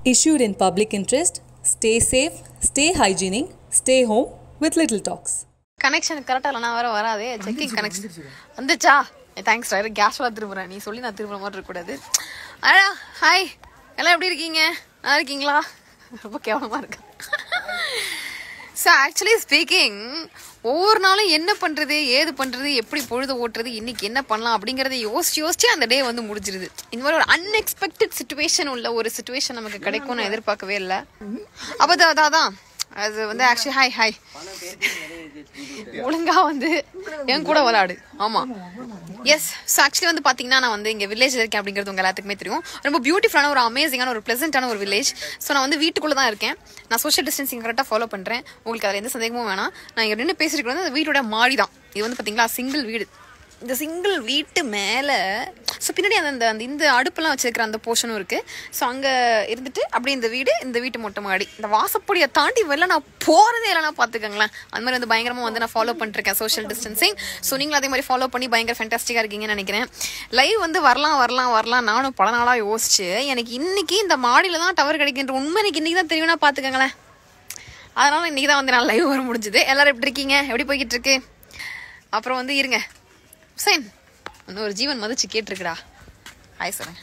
Issued in public interest. Stay safe, stay hygienic, stay home with Little Talks. Connection கரெக்டாக இல்லைனா வர வராதே checking connection வந்துச்சா thanks doctor case வர திரும்புறேன் நீ சொல்லி நான் திரும்புற மாதிரி இருக்கக்கூடாது அடா ஹாய் எல்லாம் எப்படி இருக்கீங்க நல்லா இருக்கீங்களா ரொம்ப கேவலமாக இருக்கா ஸோ ஆக்சுவலி ஸ்பீக்கிங் ஒவ்வொரு நாளும் என்ன பண்ணுறது ஏது பண்ணுறது எப்படி பொழுது ஓட்டுறது இன்னைக்கு என்ன பண்ணலாம் அப்படிங்கிறத யோசிச்சு யோசிச்சு அந்த டே வந்து முடிஞ்சிருது இந்த மாதிரி ஒரு அன்எக்ஸ்பெக்டட் சுச்சுவேஷன் உள்ள ஒரு சுச்சுவேஷன் நமக்கு கிடைக்கும்னு எதிர்பார்க்கவே இல்லை அப்போ அதான் அதான் அது வந்து ஆக்சுவலி ஹாய் ஹாய் ஒழுங்கா வந்து என் கூட விளையாடு ஆமா எஸ் ஸோ ஆக்சுவலி வந்து பாத்தீங்கன்னா நான் வந்து இங்க வில்லேஜ் இருக்கேன் அப்படிங்கிறது உங்க எல்லாத்துக்குமே தெரியும் ரொம்ப பியூட்டிஃபுல்லான ஒரு அமேசிங்கான ஒரு பிளசண்டான ஒரு வில்லேஜ் ஸோ நான் வந்து வீட்டுக்குள்ள தான் இருக்கேன் நான் சோஷியல் டிஸ்டன்சிங் கரெக்டாக ஃபாலோ பண்றேன் உங்களுக்கு அதில் எந்த சந்தேகமும் வேணாம் நான் இங்க நின்று பேசிட்டு வந்து அந்த வீட்டோட மாடி தான் இது வந்து பாத்தீங்களா சிங்கிள் வீடு இந்த சிங்கிள் வீட்டு மேலே ஸோ பின்னாடி அந்த அந்த அந்த இந்த அடுப்பெல்லாம் வச்சிருக்கிற அந்த போர்ஷனும் இருக்கு ஸோ அங்கே இருந்துட்டு அப்படியே இந்த வீடு இந்த வீட்டு மொட்டை மாடி இந்த வாசப்படியை தாண்டி வெளில நான் போகிறதே இல்லைனா பார்த்துக்கங்களேன் அந்த மாதிரி வந்து பயங்கரமாக வந்து நான் ஃபாலோ பண்ணிருக்கேன் சோஷியல் டிஸ்டன்சிங் ஸோ நீங்களும் அதே மாதிரி ஃபாலோ பண்ணி பயங்கர ஃபேண்டாஸ்டிக்காக இருக்கீங்கன்னு நினைக்கிறேன் லைவ் வந்து வரலாம் வரலாம் வரலாம் நானும் பல நாளாக யோசிச்சு எனக்கு இன்னைக்கு இந்த மாடியில் தான் டவர் கிடைக்கின்ற உண்மை எனக்கு இன்னைக்கு தான் தெரியும்னா பார்த்துக்கங்களேன் அதனால இன்னைக்கு தான் வந்து நான் லைவ் வர முடிஞ்சுது எல்லாரும் எப்படி இருக்கீங்க எப்படி போய்கிட்டு இருக்கு அப்புறம் வந்து இருங்க ஹுசைன் இன்னும் ஒரு ஜீவன் மதிச்சு கேட்டிருக்குடா ஹாய் சார்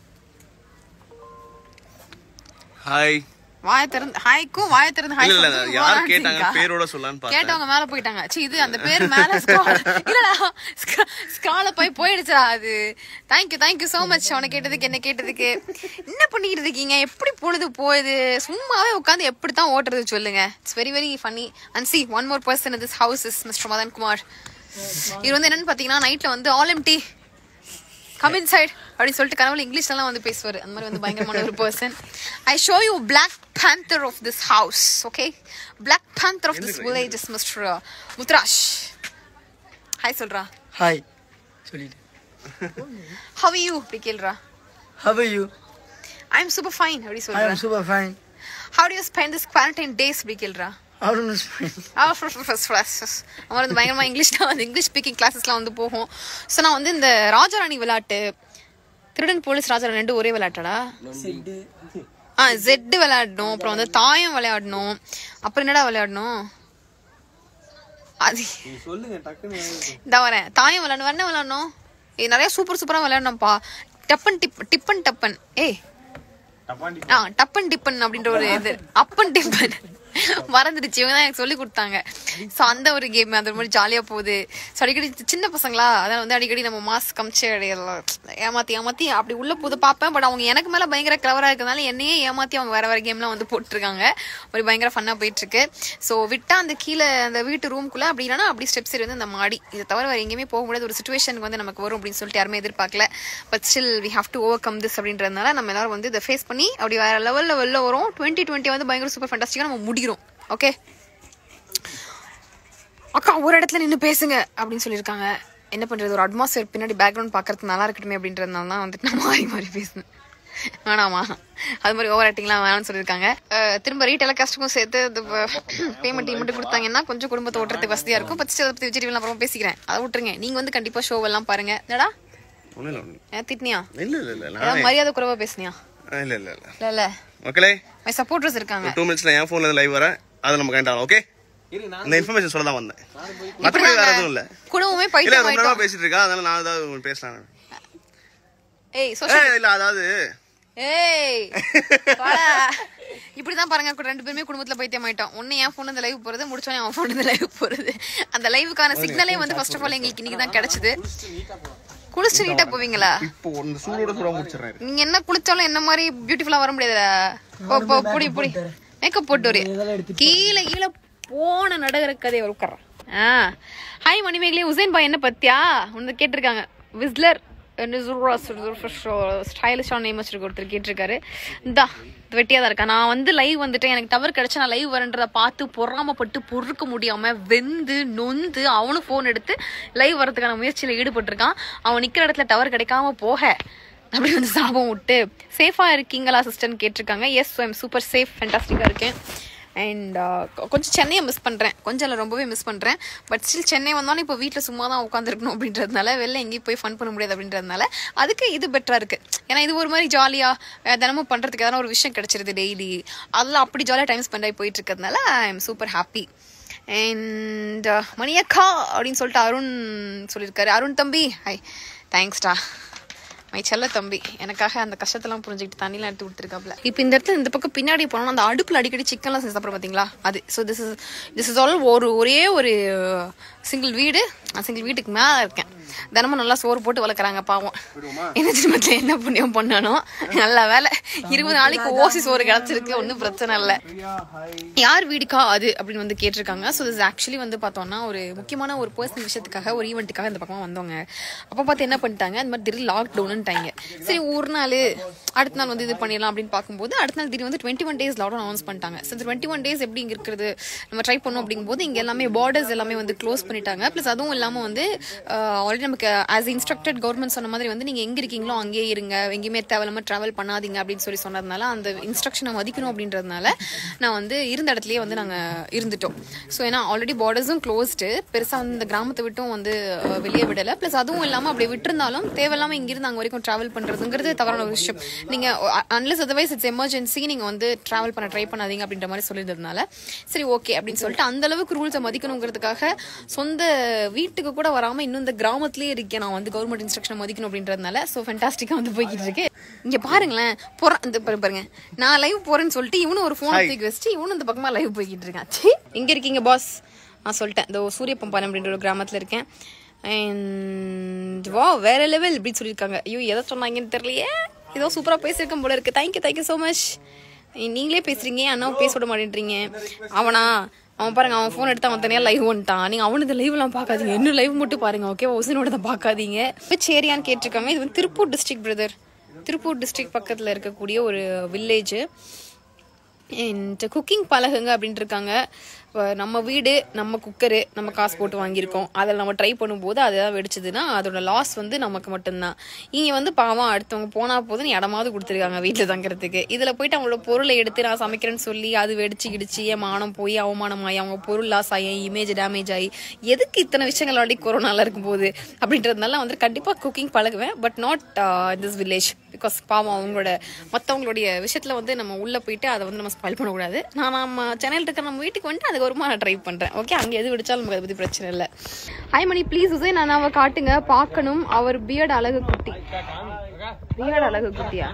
ஹாய் வாய திறந்து ஹாய்க்கும் வாய திறந்து ஹாய் இல்ல இல்ல சொல்றது யார் வாய் கேட்டாங்க இருக்கா? பேரோட சொல்லலான்னு பார்த்தேன் கேட்டவங்க மேல போயிட்டாங்க சி இது அந்த பேர் மேல ஸ்க்ரால் இல்லடா ஸ்க்ரால போய் போயிடுச்சுடா அது தேங்க்யூ தேங்க்யூ so மச் அவனை கேட்டதுக்கு என்ன கேட்டதுக்கு என்ன பண்ணிட்டு இருக்கீங்க எப்படி பொழுது போகுது சும்மாவே உட்காந்து எப்படி தான் ஓட்டுறது சொல்லுங்க it's very very funny and see one more person this house is mister Madan Kumar இது வந்து என்னன்னு பாத்தீங்கன்னா நைட்ல வந்து all empty come inside சொல்லிட்டு கனவுல இங்கிலீஷ்லாம் வந்து பேசுவார் அந்த மாதிரி வந்து பயங்கரமான ஒரு person I show you black panther of this house okay black panther of this village is mister முத்ராஷ் ஹாய் சொல்றா ஹாய் சொல்லிட்டு ஹவ் யூ அப்படி கேள்றா How are you? I am super fine அப்படி I சொல்றா am super fine. How do you spend this quarantine days அப்படி கேள்றா I don't know Spanish. அவன் வந்து பயங்கரமா இங்கிலீஷ் தான் வந்து இங்கிலீஷ் ஸ்பீக்கிங் கிளாஸஸ்லாம் வந்து போகும் ஸோ நான் வந்து இந்த ராஜாராணி விளையாட்டு திருடன் போலீஸ் ராஜாராணி ரெண்டு ஒரே விளையாட்டடா ஆ ஜெட்டு விளையாடணும் அப்புறம் வந்து தாயம் விளையாடணும் அப்புறம் என்னடா விளையாடணும் அது இந்த வரேன் தாயம் விளையாடணும் வேற என்ன விளையாடணும் ஏய் நிறைய சூப்பர் சூப்பரா விளையாடணும்ப்பா டப்பன் டிப் டிப்பன் டப்பன் ஏய் ஆ டப்பன் டிப்பன் அப்படின்ற ஒரு இது அப்பன் டிப்பன் மறந்துடுச்சு இவங்க தான் எனக்கு சொல்லி கொடுத்தாங்க ஸோ அந்த ஒரு கேம் அது மாதிரி ஜாலியாக போகுது ஸோ அடிக்கடி சி- சின்ன பசங்களா அதனால வந்து அடிக்கடி நம்ம மாஸ் கமிச்சு ஏமாத்தி ஏமாத்தி அப்படி உள்ள போது பார்ப்பேன் பட் அவங்க எனக்கு மேலே பயங்கர கிளவராக இருக்கிறதுனால என்னையே ஏமாத்தி அவங்க வேற வேற கேம்லாம் வந்து போட்டுருக்காங்க ஒரு பயங்கர ஃபன்னாக போயிட்டு இருக்கு ஸோ விட்டா அந்த கீழே அந்த வீட்டு ரூம்குள்ளே அப்படி இல்லைன்னா அப்படி ஸ்டெப்ஸ் வந்து அந்த மாடி இதை தவிர வேற எங்கேயுமே போக முடியாத ஒரு சுச்சுவேஷனுக்கு வந்து நமக்கு வரும் அப்படின்னு சொல்லிட்டு யாருமே எதிர்பார்க்கல but still we have to overcome this அப்படின்றதுனால நம்ம எல்லாரும் வந்து இதை ஃபேஸ் பண்ணி அப்படி வேற லெவலில் வெளில வரும் டுவெண்ட்டி டுவெண்ட்டி வந்து பயங்கர சூப்பர் ஃபண்டாஸ்டிக்காக நம்ம முடிக்கிறோம் ஓகே அக்கா ஒரு இடத்துல நின்று பேசுங்க அப்படின்னு சொல்லியிருக்காங்க என்ன பண்றது ஒரு அட்மாஸ்பியர் பின்னாடி பேக்ரவுண்ட் பார்க்கறதுக்கு நல்லா இருக்கட்டுமே அப்படின்றதுனால தான் வந்துட்டு நான் மாறி மாறி பேசினேன் வேணாமா அது மாதிரி ஓவர் ஆக்டிங்லாம் வேணாம்னு சொல்லியிருக்காங்க அஹ் திரும்ப ரீடெலகாஸ்ட்டுக்கும் சேர்த்து பேமெண்ட் மட்டும் கொடுத்தாங்கன்னா கொஞ்சம் குடும்பத்தை ஓட்டுறதுக்கு வசதியா இருக்கும் பத்து அதை பத்தி விஜய் அப்புறம் பேசிக்கிறேன் அதை விட்டுருங்க நீங்க வந்து கண்டிப்பா ஷோ எல்லாம் பாருங்க என்னடா ஒண்ணும் இல்ல ஒண்ணும் ஏன் திட்டினியா இல்ல இல்ல இல்ல ஏதாவது நானே மரியாதை குறைவா பேசுனியா ஆ, இல்ல இல்ல இல்ல இல்ல இல்ல மக்களே மை சப்போர்ட்டர்ஸ் இருக்காங்க டூ மினிட்ஸ்ல என் போன்ல லைவ் வரேன் அதை நம்ம கனெக்ட் ஆகலாம் ஓகே இந்த இன்ஃபர்மேஷன் சொல்ல தான் வந்தேன் மற்றபடி வேற எதுவும் இல்ல குடும்பமே இல்ல பைத்தியம் ரொம்ப நேரமா ஆயிட்டோம் பேசிட்டு இருக்கா அதனால நான் ஏதாவது உங்களுக்கு பேசலாம் ஏய் சோஷியல் ஏய், இல்ல அதாவது ஏய் வாடா. இப்படிதான் பாருங்க கு- ரெண்டு பேருமே குடும்பத்துல பைத்தியம் ஆயிட்டோம் ஒண்ணு என் போன் இந்த லைவ் போறது முடிச்சோம் அவன் போன் இந்த லைவ் போறது அந்த லைவுக்கான சிக்னலே வந்து ஃபர்ஸ்ட் ஆஃப் ஆல் எங்களுக்கு இன்னைக்கு தான் கிடைச்சது குளிச்சு நீட்டா போவீங்களா இப்போ இந்த சூடோட சூடா முடிச்சிடுறேன் நீங்க என்ன குளிச்சாலும் என்ன மாதிரி பியூட்டிஃபுல்லா வர முடியாதுடா போ போ புடி புடி மேக்கப் போட்டு வரு கீழே கீழே போன நடக்கிற கதையை உட்கார்றான் ஆ ஹாய் மணிமேகலே உசேன் பாய் என்ன பத்தியா ஒன்று கேட்டிருக்காங்க விஸ்லர் ஸ்டைலிஷான நேம் வச்சிருக்க ஒருத்தர் கேட்டிருக்காரு இந்தா வெட்டியா தான் இருக்கா நான் வந்து லைவ் வந்துட்டேன் எனக்கு டவர் கிடைச்சா நான் லைவ் வரன்றத பார்த்து பொறாமப்பட்டு பொறுக்க முடியாம வெந்து நொந்து அவனும் ஃபோன் எடுத்து லைவ் வரதுக்கான முயற்சியில ஈடுபட்டிருக்கான் அவன் நிக்கிற இடத்துல டவர் கிடைக்காம போக அப்படி வந்து சாபம் விட்டு சேஃபா இருக்கீங்களா சிஸ்டர்னு கேட்டிருக்காங்க yes I am super safe ஃபேண்டாஸ்டிக்கா இருக்கேன் அண்ட் கொஞ்சம் சென்னையை மிஸ் பண்ணுறேன் கொஞ்சம் இல்லை ரொம்பவே மிஸ் பண்ணுறேன் பட் ஸ்டில் சென்னை வந்தாலும் இப்போ வீட்டில் சும்மா தான் உட்காந்துருக்கணும் அப்படின்றதுனால வெளில எங்கேயும் போய் ஃபன் பண்ண முடியாது அப்படின்றதுனால அதுக்கு இது பெட்டராக இருக்குது ஏன்னா இது ஒரு மாதிரி ஜாலியாக தினமும் பண்ணுறதுக்கு எதனா ஒரு விஷயம் கிடச்சிருது டெய்லி அதெல்லாம் அப்படி ஜாலியாக டைம் ஸ்பெண்ட் ஆகி போயிட்டு இருக்கிறதுனால I am super happy and மணியக்கா அப்படின்னு சொல்லிட்டு அருண் சொல்லியிருக்காரு அருண் தம்பி ஹை தேங்க்ஸ்டா மை செல்ல தம்பி எனக்காக அந்த கஷ்டத்தெல்லாம் புரிஞ்சுக்கிட்டு தண்ணிலாம் எடுத்து கொடுத்துருக்காப்ல இப்போ இந்த இடத்துல இந்த பக்கம் பின்னாடி போனோம்னா அந்த அடுப்பில் அடிக்கடி சிக்கன்லாம் செஞ்சு சாப்பிட்றோம் பார்த்தீங்களா அது so this is this is all ஒரு ஒரே ஒரு சிங்கிள் வீடு சிங்கிள் வீட்டுக்கு மேலே இருக்கேன் தினமும் நல்லா சோறு போட்டு வளர்க்குறாங்க பாவம் என்ன ஜென்மத்தில் என்ன புண்ணியம் பண்ணானோ நல்ல வேலை இருபது நாளைக்கு ஓசி சோறு கிடச்சிருக்கு ஒன்றும் பிரச்சனை இல்லை யார் வீடுக்கா அது அப்படின்னு வந்து கேட்டிருக்காங்க ஸோ திஸ் ஆக்சுவலி வந்து பார்த்தோம்னா ஒரு முக்கியமான ஒரு பர்சனல் விஷயத்துக்காக ஒரு ஈவெண்ட்டுக்காக இந்த பக்கமாக வந்தவங்க அப்போ பார்த்து என்ன பண்ணிட்டாங்க இந்த மாதிரி திடீர் லாக்டவுன்ட்டாங்க சரி ஒரு நாள் அடுத்த நாள் வந்து இது பண்ணிடலாம் அப்படின்னு பார்க்கும்போது அடுத்த நாள் திடீர் வந்து twenty one days lockdown announce பண்ணிட்டாங்க ஸோ இந்த டுவெண்ட்டி ஒன் டேஸ் எப்படி இங்கே இருக்கிறது நம்ம ட்ரை பண்ணோம் அப்படிங்கும்போது இங்கே எல்லாமே பார்டர்ஸ் எல்லாமே வந்து க்ளோஸ் பண்ணிட்டாங்க ப்ளஸ் அதுவும் இல்லாமல் வந்து ஆல்ரெடி நமக்கு ஆஸ் இன்ஸ்ட்ரக்டட் கவர்மெண்ட் சொன்ன மாதிரி வந்து நீங்கள் எங்கே இருக்கீங்களோ அங்கேயே இருங்க எங்கேயுமே தேவையில்லாமல் ட்ராவல் பண்ணாதீங்க அப்படின்னு சொல்லி சொன்னதுனால அந்த இன்ஸ்ட்ரக்ஷனை மதிக்கணும் அப்படின்றதுனால நான் வந்து இருந்த இடத்துலயே வந்து நாங்கள் இருந்துட்டோம் ஸோ ஏன்னா ஆல்ரெடி பார்டர்ஸும் க்ளோஸ்டு பெருசாக வந்து இந்த கிராமத்தை விட்டும் வந்து அஹ், வெளியே விடலை ப்ளஸ் அதுவும் இல்லாமல் அப்படி விட்டுருந்தாலும் தேவையில்லாமல் இங்கிருந்து அங்கே வரைக்கும் ட்ராவல் பண்ணுறதுங்கிறது தவறான ஒரு விஷயம் நீங்கள் அன்லஸ் அதர்வைஸ் இட்ஸ் எமர்ஜென்சி நீங்கள் வந்து ட்ராவல் பண்ண ட்ரை பண்ணாதீங்க அப்படின்ற மாதிரி சொல்லியிருந்ததுனால சரி ஓகே அப்படின்னு சொல்லிட்டு அந்த அளவுக்கு ரூல்ஸை மதிக்கணுங்கிறதுக்காக சொந்த வீட்டுக்கு கூட வராமல் இன்னும் இந்த கிராமத்திலேயே இருக்கேன் நான் வந்து கவர்மெண்ட் இன்ஸ்ட்ரக்ஷன் மதிக்கணும் அப்படின்றதுனால ஸோ ஃபென்டாஸ்டிக்காக வந்து போய்கிட்டு இருக்கு இங்கே பாருங்களேன் போற இந்த பாரு- பாருங்க நான் லைவ் போறேன்னு சொல்லிட்டு இவனும் ஒரு ஃபோன் தூக்கி வச்சுட்டு இவனும் இந்த பக்கமாக லைவ் போய்கிட்டு இருக்கான் ச்சீ, எங்க இருக்கீங்க பாஸ் நான் சொல்லிட்டேன் இந்த சூரிய பம்பான் அப்படின்ற ஒரு கிராமத்தில் இருக்கேன் அண்ட் வா வேற லெவல் இப்படி சொல்லியிருக்காங்க ஐயோ எதை சொன்னாங்கன்னு தெரியலையே ஏதோ சூப்பராக பேசியிருக்கேன் போல இருக்கு தேங்க்யூ தேங்க்யூ ஸோ மச் நீங்களே பேசுறீங்க அண்ணாவும் பேச விட மாட்டேன்றீங்க அவனா அவன் பாருங்க அவன் ஃபோன் எடுத்து அவன் தனியாக லைவ் வந்துட்டான் நீங்கள் அவனுக்கு லைவ்லாம் பார்க்காதீங்க இன்னும் லைவ் மட்டும் பாருங்க ஓகே ஒசனோட தான் பார்க்காதீங்க சேரியான்னு கேட்டிருக்காங்க இது வந்து Tiruppur district brother Tiruppur district பக்கத்தில் இருக்கக்கூடிய ஒரு வில்லேஜ் அண்ட் குக்கிங் பழகுங்க அப்படின்ட்டு இருக்காங்க வ- நம்ம வீடு நம்ம குக்கரு நம்ம காசு போட்டு வாங்கியிருக்கோம் அதில் நம்ம ட்ரை பண்ணும்போது அதுதான் வெடிச்சதுன்னா அதோட லாஸ் வந்து நமக்கு மட்டும்தான் இங்கே வந்து பாவம் அடுத்தவங்க போனால் போதும் இடமாவது கொடுத்துருக்காங்க வீட்டில் தங்குறதுக்கு இதில் போயிட்டு அவங்களோட பொருளை எடுத்து நான் சமைக்கிறேன்னு சொல்லி அது வெடிச்சு கிடிச்சு என் மானம் போய் அவமானமாகி அவங்க பொருள் லாஸ் ஆகி இமேஜ் டேமேஜ் ஆகி எதுக்கு இத்தனை விஷயங்கள் ஆல்ரெடி கொரோனால இருக்கும்போது அப்படின்றதுனால வந்து கண்டிப்பாக குக்கிங் பழகுவேன் but not this village because பாவம் அவங்களோட மற்றவங்களுடைய விஷயத்தில் வந்து நம்ம உள்ளே போயிட்டு அதை வந்து நம்ம ஸ்பாயில் பண்ணக்கூடாது நான் நம்ம சென்னையில் இருக்கிற நம்ம வீட்டுக்கு வந்துட்டு அதுக்கு வருமா நான் ட்ரை பண்ணுறேன் ஓகே அங்கே எது விடிச்சாலும் நமக்கு அதை பற்றி பிரச்சனை இல்லை ஹாய் மணி ப்ளீஸ் உசே நான் அவ காட்டுங்க பார்க்கணும் அவர் பியர்ட் அழகு குட்டி பியர்ட் அழகு குட்டியா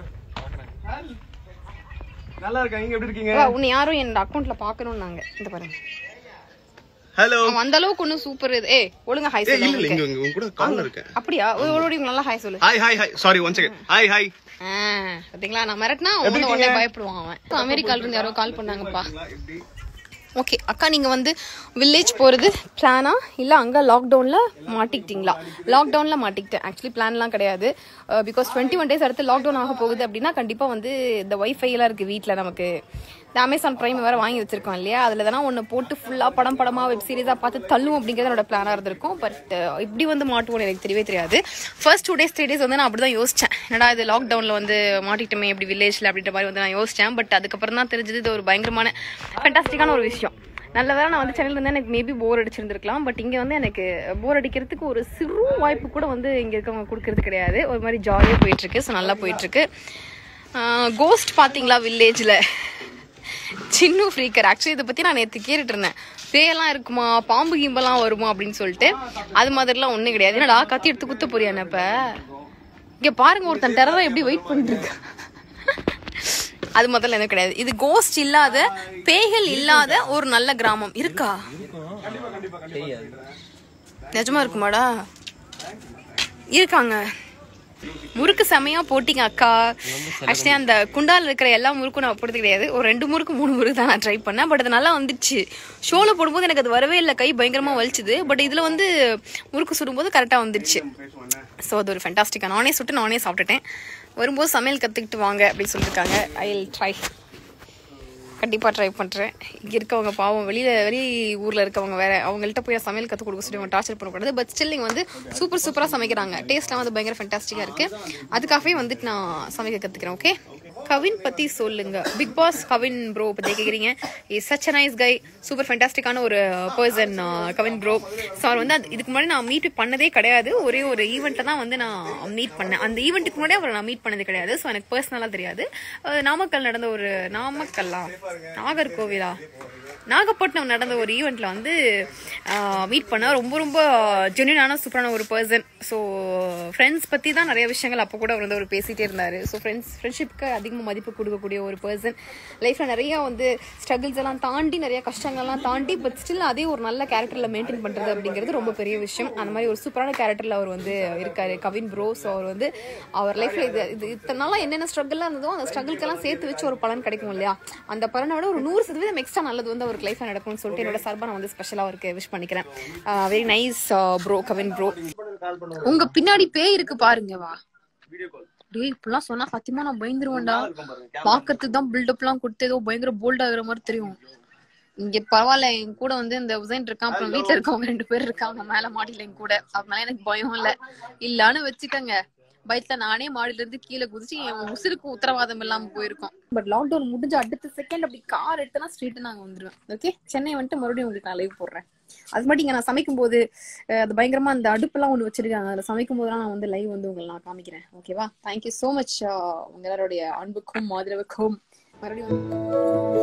நல்லா இருக்கேன் நீங்க எப்படி இருக்கீங்க வா, உன்னை யாரும் என் அக்கௌண்ட்ல பார்க்கணும் நாங்க இந்த பாருங்க ஹலோ அவன் அந்த அளவுக்கு ஒன்றும் சூப்பர் இது ஏய் ஒழுங்கா ஹாய் ஏய் சொல்லு இல்ல இல்ல அவனுக்கு. இங்க உங்க கூட கால்ல இருக்கேன் அப்படியா ஓடி நல்லா ஹாய் சொல்லு hi hi hi sorry one second hi hi ஆ, பாத்தீங்களா நான் மிரட்டினா அவன் வந்து உடனே பயப்படுவான் அவன் அமெரிக்கால இருந்து யாரோ கால் பண்ணாங்கப்பா ஓகே அக்கா நீங்கள் வந்து வில்லேஜ் போகிறது பிளானா இல்லை அங்கே லாக்டவுனில் மாட்டிக்கிட்டீங்களா லாக்டவுனில் மாட்டிக்கிட்டேன் ஆக்சுவலி பிளான்லாம் கிடையாது பிகாஸ் டுவெண்ட்டி ஒன் டேஸ் அடுத்து லாக்டவுன் ஆக போகுது அப்படின்னா கண்டிப்பாக வந்து இந்த ஒய்ஃபைலாம் இருக்குது வீட்டில் நமக்கு இந்த அமேசான் ப்ரைம் வேறு வாங்கி வச்சிருக்கோம் இல்லையா அதில் தானே ஒன்று போட்டு ஃபுல்லாக படம் படமாக வெப் சீரிஸாக பார்த்து தள்ளும் அப்படிங்கிறது என்னோட பிளானாக இருந்திருக்கும் பட் இப்படி வந்து மாட்டுவோன்னு எனக்கு தெரியவே தெரியாது first two days three days வந்து நான் அப்படி தான் யோசித்தேன் என்னடா இது லாக்டவுனில் வந்து மாட்டிக்கிட்டோமே இப்படி வில்லேஜில் அப்படின்ற மாதிரி வந்து நான் யோசித்தேன் பட் அதுக்கப்புறம் தான் தெரிஞ்சது இது ஒரு பயங்கரமான ஃபென்டாஸ்டிக்கான ஒரு விஷயம் நல்ல வேளை நான் வந்து சென்னையில் இருந்தால் எனக்கு மேபி போர் அடிச்சிருந்திருக்கலாம் பட் இங்கே வந்து எனக்கு போர் அடிக்கிறதுக்கு ஒரு சிறு வாய்ப்பு கூட வந்து இங்கே இருக்கவங்க கொடுக்கறது கிடையாது ஒரு மாதிரி ஜாலியாக போயிட்டுருக்கு ஸோ நல்லா போயிட்டுருக்கு கோஸ்ட் பார்த்தீங்களா வில்லேஜில் சின்ன ஃப்ரீக்கர் ஆக்சுவலி இதை பற்றி நான் நேற்று கேட்டுட்டு இருந்தேன் பேயெல்லாம் இருக்குமா பாம்பு கிம்பெல்லாம் வருமா அப்படின்னு சொல்லிட்டு அது மாதிரிலாம் ஒன்றும் கிடையாது என்னடா கத்தி எடுத்து குத்த போறியானே இப்போ இங்கே பாருங்க ஒருத்தன் டெரரா எப்படி வெயிட் பண்ணிட்டு அது முதல்ல எதுவும் கிடையாது இது கோஸ்ட் இல்லாத பேய்கள் இல்லாத ஒரு நல்ல கிராமம் இருக்கா நிஜமா இருக்குமாடா இருக்காங்க முறுக்கு செமையா போட்டிங்க அக்கா ஆக்சுவலி அந்த குண்டால இருக்கிற எல்லா முறுக்கும் நான் போடுறது கிடையாது ஒரு ரெண்டு முறுக்கு மூணு முறுக்கு தான் நான் ட்ரை பண்ணேன் பட் அது நல்லா வந்துச்சு ஷோல போடும்போது எனக்கு அது வரவே இல்லை கை பயங்கரமா வலிச்சுது பட் இதுல வந்து முறுக்கு சுடும்போது கரெக்டா வந்துடுச்சு ஸோ அது ஒரு ஃபென்டாஸ்டிக்கா நானே சுட்டு நானே சாப்பிட்டுட்டேன் வரும்போது சமையல் கற்றுக்கிட்டு வாங்க அப்படின்னு சொல்லியிருக்காங்க ஐ வில் ட்ரை கண்டிப்பாக ட்ரை பண்ணுறேன் இங்கே இருக்கவங்க பாவம் வெளியில் வெளி ஊரில் இருக்கவங்க வேற அவங்கள்ட்ட போய் சமையல் கற்றுக் கொடுக்க சொல்லி அவங்க டார்ச்சர் பண்ணக்கூடாது பட் ஸ்டில் இங்கே வந்து சூப்பர் சூப்பராக சமைக்கிறாங்க டேஸ்ட்லாம் வந்து பயங்கர ஃபென்டாஸ்டிக்காக இருக்குது அதுக்காகவே வந்துட்டு நான் சமைக்க கற்றுக்கிறேன் ஓகே கவின் பத்தி சொல்லுங்க பிக் பாஸ் கவின் ப்ரோ பத்தி கேக்குறீங்க is such nice guy super ஃபேண்டாஸ்டிக்கான ஒரு பர்சன் கவின் ப்ரோ ஸோ அவர் வந்து அது- இதுக்கு முன்னாடி நான் மீட் பண்ணதே கிடையாது ஒரே ஒரு ஈவெண்ட்ல தான் வந்து நான் மீட் பண்ணேன் அந்த ஈவெண்ட்டுக்கு முன்னாடி அவரை நான் மீட் பண்ணது கிடையாது ஸோ எனக்கு பர்சனலாக தெரியாது அஹ் நாமக்கல் நடந்த ஒரு நாமக்கல்லா நாகர்கோவிலா நாகப்பட்டினம் நடந்த ஒரு ஈவெண்ட்ல வந்து மீட் பண்ண ரொம்ப ரொம்ப ஜென்யூனான சூப்பரான ஒரு பர்சன் ஸோ ஃப்ரெண்ட்ஸ் பத்தி தான் நிறைய விஷயங்கள் அப்போ கூட அவர் வந்து அவர் பேசிட்டே இருந்தாரு ஸோ ஃப்ரெண்ட்ஸ் ஃப்ரெண்ட்ஷிப்க்கு அதிகமாக மதிப்பு கொடுக்கக்கூடிய ஒரு பர்சன் லைஃப்ல நிறைய வந்து ஸ்ட்ரகிள்ஸ் எல்லாம் தாண்டி நிறைய கஷ்டங்கள்லாம் தாண்டி பட் ஸ்டில் அதே ஒரு நல்ல கேரக்டர்ல மெயின்டைன் பண்றது அப்படிங்கிறது ரொம்ப பெரிய விஷயம் அந்த மாதிரி ஒரு சூப்பரான கேரக்டர்ல அவர் வந்து இருக்காரு கவின் ப்ரோ ஸோ அவர் வந்து அவர் லைஃப்ல இது இது இத்தனை நாளா என்னென்ன ஸ்ட்ரகிள்லாம் இருந்ததோ அந்த ஸ்ட்ரகிள்க்கெல்லாம் சேர்த்து வச்சு ஒரு பலன் கிடைக்கும் இல்லையா அந்த பலனை விட ஒரு நூறு சதவீதம் எக்ஸ்ட்ரா நல்லது வந்து அவருக்கு லைஃப்ல நடக்கும்னு சொல்லிட்டு என்னோட சார்பா நான் வந்து ஸ்பெஷலா அவருக்கு விஷ் பண்ணிக்கிறேன் very nice bro Kavin bro உங்க பின்னாடி பேய் இருக்கு பாருங்க வா டேய் இப்படிலாம் சொன்னா சத்தியமா நான் பயந்துருவேன்டா பாக்கிறதுக்கு தான் பில்டப் எல்லாம் கொடுத்து ஏதோ பயங்கர போல்ட் ஆகுற மாதிரி தெரியும் இங்க பரவாயில்ல என் கூட வந்து இந்த உசைன் இருக்கான் அப்புறம் வீட்டுல இருக்கவங்க ரெண்டு பேர் இருக்காங்க மேல மாடியில என் கூட அதனால எனக்கு பயம் இல்ல இல்லன்னு வச்சுக்கோங்க பயத்துல நானே மாடியில இருந்து கீழே குதிச்சு என் உசுருக்கு உத்தரவாதம் இல்லாம போயிருக்கோம் பட் லாக்டவுன் முடிஞ்ச அடுத்த செகண்ட் அப்படி கார் எடுத்தனா ஸ்ட்ரீட் நாங்க வந்துருவேன் ஓகே சென்னை வந்துட்டு மறுபடியும் உங்களுக்கு நான் லைவ் போடுறேன் அது மட்டும் இங்க நான் சமைக்கும் போது அஹ், அது பயங்கரமா அந்த அடுப்பெல்லாம் ஒண்ணு வச்சிருக்காங்க அதுல சமைக்கும் போதெல்லாம் நான் வந்து லைவ் வந்து உங்களை நான் காமிக்கிறேன் ஓகேவா தேங்க்யூ சோ மச் உங்க எல்லாருடைய அன்புக்கும் ஆதரவுக்கும் மறுபடியும்